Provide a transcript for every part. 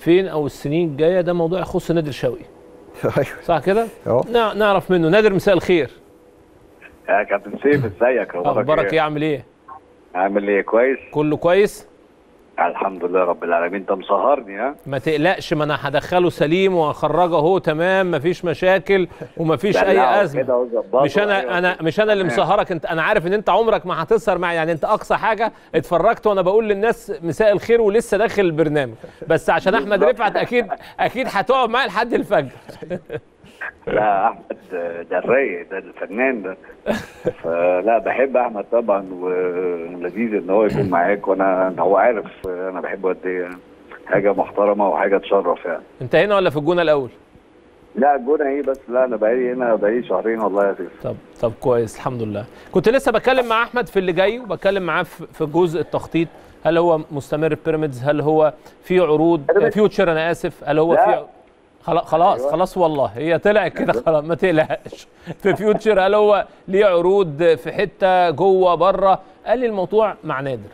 فين او السنين الجايه ده موضوع يخص نادر شوقي ايوه صح كده أهو. نع- نعرف منه نادر مساء الخير يا كابتن سيف ازيك اخبارك ايه عامل ايه عامل ايه كويس كله كويس الحمد لله رب العالمين انت مسهرني ها ما تقلقش ما انا هدخله سليم وهخرجه اهو تمام مفيش مشاكل ومفيش اي دلعه ازمه كده وظبطه. مش انا أيوة. انا مش انا اللي مسهرك انت انا عارف ان انت عمرك ما هتسهر معي يعني انت اقصى حاجه اتفرجت وانا بقول للناس مساء الخير ولسه داخل البرنامج بس عشان احمد رفعت اكيد اكيد هتقعد معايا لحد الفجر لا احمد ده الرايق ده الفنان ده فلا بحب احمد طبعا ولذيذ ان هو يكون معاك وانا هو عارف انا بحبه قد ايه يعني. حاجه محترمه وحاجه تشرف يعني انت هنا ولا في الجونه الاول لا الجونه ايه بس لا انا بقالي هنا بقالي شهرين والله يا سيف طب طب كويس الحمد لله كنت لسه بتكلم مع احمد في اللي جاي وبتكلم معاه في في جزء التخطيط هل هو مستمر في بيراميدز هل هو في عروض بيراميدز. فيوتشر انا اسف هل هو لا. في خلاص خلاص أيوة. خلاص والله هي طلعت كده خلاص ما تقلقش في فيوتشر هل هو ليه عروض في حته جوه بره قال لي الموضوع مع نادر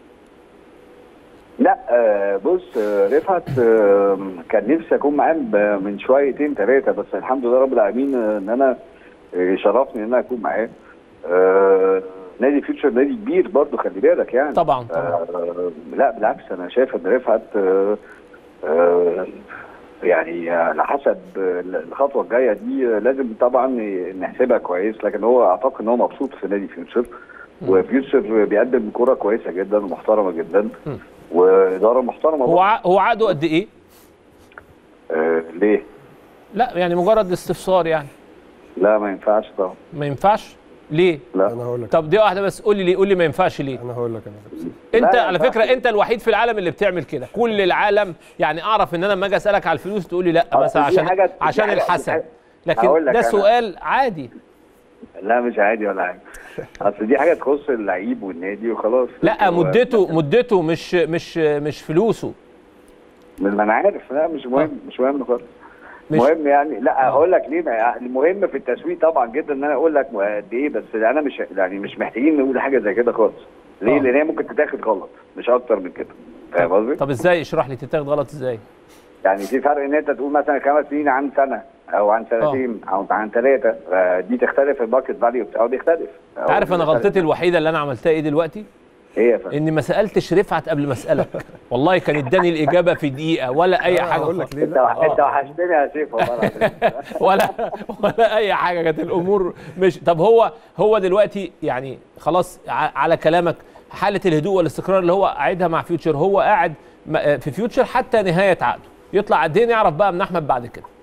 لا آه، بص آه، رفعت آه، كان نفسي اكون معاه ب- من شويتين ثلاثه بس الحمد لله رب العالمين آه، ان انا آه، شرفني ان انا اكون معاه آه، نادي فيوتشر نادي كبير برضه خلي بالك يعني طبعا طبعا آه، لا بالعكس انا شايف ان رفعت آه، آه، يعني على حسب الخطوه الجايه دي آه، لازم طبعا نحسبها كويس لكن هو اعتقد ان هو مبسوط في نادي فيوتشر وفيوتشر بيقدم كرة كويسه جدا ومحترمه جدا م. واداره محترمه هو برضه. ع- هو عقده قد ايه؟ آه ليه؟ لا يعني مجرد استفسار يعني لا ما ينفعش طبعا ما ينفعش ليه؟ لا انا هقول لك طب دي واحده بس قول لي ليه قول لي ما ينفعش ليه؟ انا هقول لك انا انت لا، على ما فكره انت الوحيد في العالم اللي بتعمل كده كل العالم يعني اعرف ان انا لما اجي اسالك على الفلوس تقول لي لا أصل مثلا دي عشان حاجة- دي عشان حاجة- دي الحسن حاجة- لكن هقول لك ده أنا. سؤال عادي لا مش عادي ولا حاجه اصل دي حاجه تخص اللعيب والنادي وخلاص لا هو- مدته مدته مش مش مش فلوسه ما انا عارف لا مش مهم مش مهم خالص مش- مهم يعني لا هقول لك ليه ما- المهم في التسويق طبعا جدا ان انا اقول لك قد ايه بس انا مش يعني مش محتاجين نقول حاجه زي كده خالص ليه؟ آه. لان هي ممكن تتاخد غلط مش اكتر من كده فاهم قصدي؟ طب ازاي اشرح لي تتاخد غلط ازاي يعني في فرق ان انت تقول مثلا خمس سنين عن سنه او عن سنتين او عن ثلاثه دي تختلف الماركت فاليو بتاعه بيختلف أو عارف انا بيختلف. غلطتي الوحيده اللي انا عملتها ايه دلوقتي ايه يا فندم؟ اني ما سالتش رفعت قبل ما اسالك والله كان اداني الاجابه في دقيقه ولا اي حاجه هقول لك خالص. ليه انت لا انت وحشتني يا سيف والله العظيم. ولا ولا اي حاجه كانت الامور مش طب هو هو دلوقتي يعني خلاص ع- على كلامك حاله الهدوء والاستقرار اللي هو قاعدها مع فيوتشر هو قاعد م- في فيوتشر حتى نهايه عقده يطلع قد ايه نعرف بقى من احمد بعد كده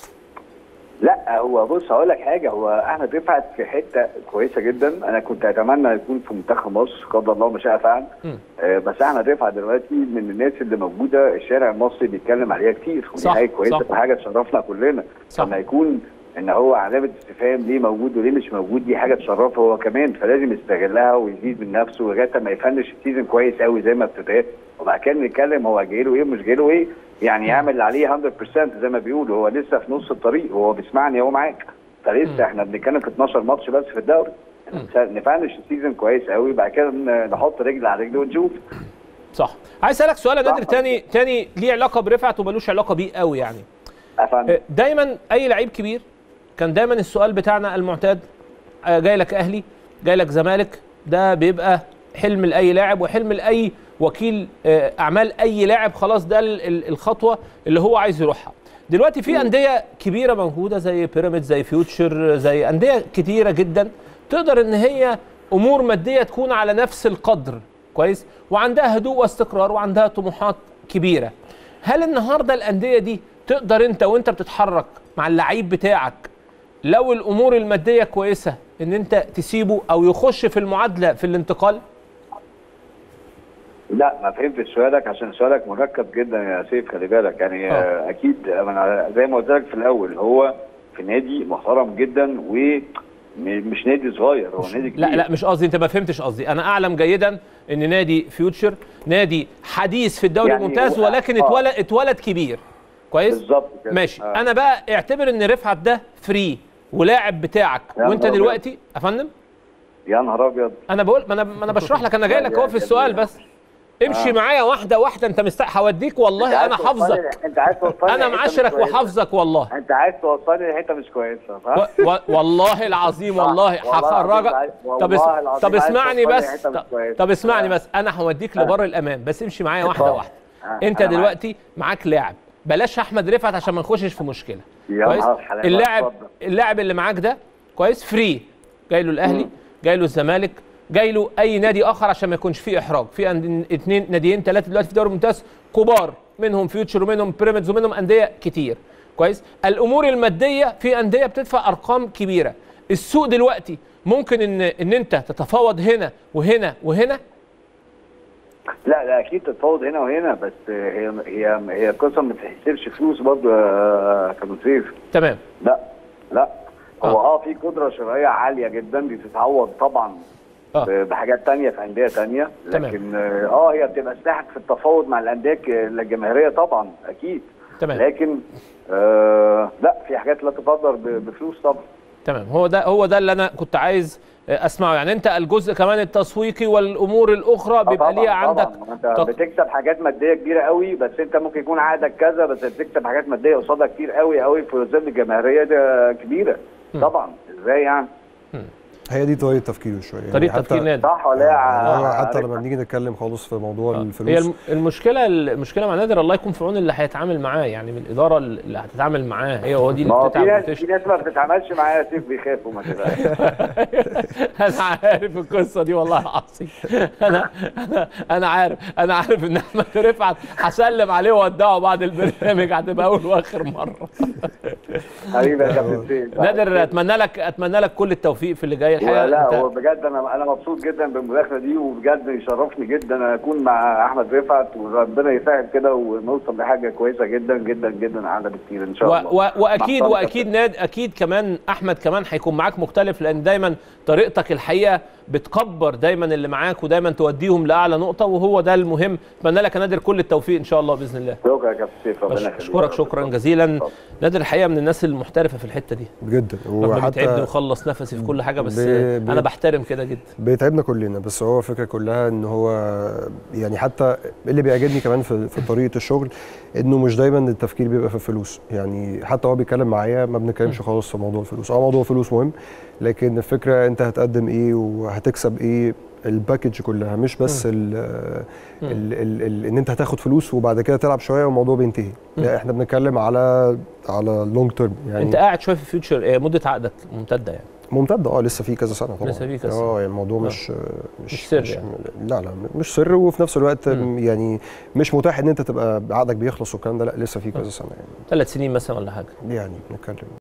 لا هو بص هقول لك حاجه هو احمد رفعت في حته كويسه جدا انا كنت اتمنى يكون في منتخب مصر قدر الله ما شاء فعل مم. آه بس احمد رفعت دلوقتي من الناس اللي موجوده الشارع المصري بيتكلم عليها كتير ودي صح، حاجه كويسه صح. وحاجه تشرفنا كلنا صح. لما يكون ان هو علامه استفهام ليه موجود وليه مش موجود دي حاجه تشرفه هو كمان فلازم يستغلها ويزيد من نفسه لغايه ما يفنش السيزون كويس قوي زي ما ابتدى وبعد كده نتكلم هو جاي له ايه ومش جاي له ايه يعني يعمل اللي عليه 100% زي ما بيقولوا هو لسه في نص الطريق هو بيسمعني هو معاك فلسه احنا بنتكلم في 12 ماتش بس في الدوري نفنش السيزون كويس قوي بعد كده ن- نحط رجل على رجل ونشوف صح عايز اسالك سؤال يا نادر صح. تاني تاني ليه علاقه برفعت وملوش علاقه بيه قوي يعني أفهم. دايما اي لعيب كبير كان دايما السؤال بتاعنا المعتاد آه، جاي لك اهلي جاي لك زمالك ده بيبقى حلم لاي لاعب وحلم لاي وكيل آه، اعمال اي لاعب خلاص ده ال- ال- الخطوه اللي هو عايز يروحها دلوقتي في انديه كبيره موجوده زي بيراميدز زي فيوتشر زي انديه كتيره جدا تقدر ان هي امور ماديه تكون على نفس القدر كويس وعندها هدوء واستقرار وعندها طموحات كبيره هل النهارده الانديه دي تقدر انت وانت بتتحرك مع اللعيب بتاعك لو الامور الماديه كويسه ان انت تسيبه او يخش في المعادله في الانتقال لا ما فهمتش سؤالك عشان سؤالك مركب جدا يا سيف خلي بالك يعني آه. آه. اكيد أنا زي ما قلت لك في الاول هو في نادي محترم جدا ومش نادي صغير هو نادي كبير لا لا مش قصدي انت ما فهمتش قصدي انا اعلم جدا ان نادي فيوتشر نادي حديث في الدوري يعني الممتاز هو- ولكن آه. اتولد اتولد كبير كويس بالظبط كده ماشي آه. انا بقى اعتبر ان رفعت ده فري ولاعب بتاعك يا وانت نهار دلوقتي يا فندم يا نهار ابيض انا بقول ما انا ما انا بشرح لك انا جاي لك اهو في السؤال بس امشي آه. معايا واحده واحده انت مستحق هوديك والله أنت انا عايز توصلني- حافظك انت عايز توصلني انا لحتة مش معاشرك كويسة. وحافظك والله انت عايز توصلني لحته مش كويسه صح؟ و... و... والله العظيم صح. والله والله هخرجك العظيم عايز- طب اس... والله العظيم طب عايز اسمعني توصلني بس لحتة مش طب, كويسة. طب اسمعني آه. بس انا هوديك لبر الامان بس امشي معايا واحده اتفضل. واحده آه، انت أنا معاك. دلوقتي معاك لاعب بلاش احمد رفعت عشان ما نخشش في مشكله يا كويس نهار حلاوة، اللاعب اتفضل. اللاعب اللي معاك ده كويس فري جاي له الاهلي مم. جاي له الزمالك جاي له اي نادي اخر عشان ما يكونش فيه احراج في أند- اتنين ناديين ثلاثه دلوقتي في الدوري الممتاز كبار منهم فيوتشر ومنهم بيراميدز ومنهم انديه كتير كويس الامور الماديه في انديه بتدفع ارقام كبيره السوق دلوقتي ممكن ان ان انت تتفاوض هنا وهنا وهنا لا لا اكيد تتفاوض هنا وهنا بس هي هي هي قصه ما تحسبش فلوس برضه يا كابتن سيف تمام لا لا هو آه. اه في قدره شرائيه عاليه جدا دي تتعوض طبعا اه ب- بحاجات تانية في انديه تانية تمام. لكن اه آه، هي بتبقى سلاحك في التفاوض مع الانديه ك- الجماهيريه طبعا اكيد تمام لكن آه لا في حاجات لا تقدر ب- بفلوس طبعا تمام هو ده هو ده اللي انا كنت عايز اسمعه يعني انت الجزء كمان التسويقي والامور الاخرى آه بيبقى طبعاً، ليها عندك طبعاً. انت تق- بتكسب حاجات ماديه كبيره قوي بس انت ممكن يكون عقدك كذا بس بتكسب حاجات ماديه قصادها كتير قوي قوي في ظل الجماهيريه ده كبيره طبعا ازاي يعني هي دي طريقه تفكيره شويه يعني طريقه حتى- تفكير نادي صح ولا ايه يا هو حتى عارف؟ لما بنيجي نتكلم خالص في موضوع هي الفلوس الم- المشكله المشكله مع نادر الله يكون في عون اللي هيتعامل معاه يعني من الاداره اللي هتتعامل معاه هي هو دي ما اللي هو في بتتعب ناس في وتشتغل ناس ما بتتعاملش معايا سيف بيخافوا ما تبقاش انا عارف القصه دي والله العظيم انا انا انا عارف انا عارف ان احمد رفعت هسلم عليه وودعه بعد البرنامج هتبقى اول واخر مره حبيبي يا كابتن سيف نادر اتمنى لك اتمنى لك كل التوفيق في اللي جاي الحقيقه لا أنت- هو بجد انا انا مبسوط جدا بالمداخله دي وبجد يشرفني جدا اكون مع احمد رفعت وربنا يسهل كده ونوصل لحاجه كويسه جدا جدا جدا اعلى بكتير ان شاء و الله و واكيد مع الصالح واكيد ناد اكيد كمان احمد كمان هيكون معاك مختلف لان دايما طريقتك الحقيقه بتكبر دايما اللي معاك ودايما توديهم لاعلى نقطه وهو ده المهم اتمنى لك يا نادر كل التوفيق ان شاء الله باذن الله شكرا يا كابتن سيف ربنا بش- يخليك اشكرك شكرا جزيلا اتفضل. نادر الحقيقه من الناس المحترفه في الحته دي جدا رغم بيتعبني وحتى وخلص نفسي في كل حاجه بس ب- ب- انا بحترم كده جدا بيتعبنا كلنا بس هو الفكره كلها ان هو يعني حتى اللي بيعجبني كمان في, في طريقه الشغل انه مش دايما التفكير بيبقى في الفلوس يعني حتى هو بيتكلم معايا ما بنتكلمش خالص في موضوع الفلوس اه موضوع الفلوس مهم لكن الفكره انت هتقدم ايه وهتكسب ايه الباكج كلها مش بس ال ال ال ال ان انت هتاخد فلوس وبعد كده تلعب شويه والموضوع بينتهي لا احنا بنتكلم على على لونج تيرم يعني انت قاعد شويه في فيوتشر مده عقدك ممتده يعني ممتد اه لسه في كذا سنه طبعا لسه في كذا سنة. اه يعني الموضوع مش مش سر مش يعني. لا لا مش سر وفي نفس الوقت مم. يعني مش متاح ان انت تبقى عقدك بيخلص والكلام ده لا لسه في كذا سنه يعني ثلاث سنين مثلا ولا حاجه يعني نتكلم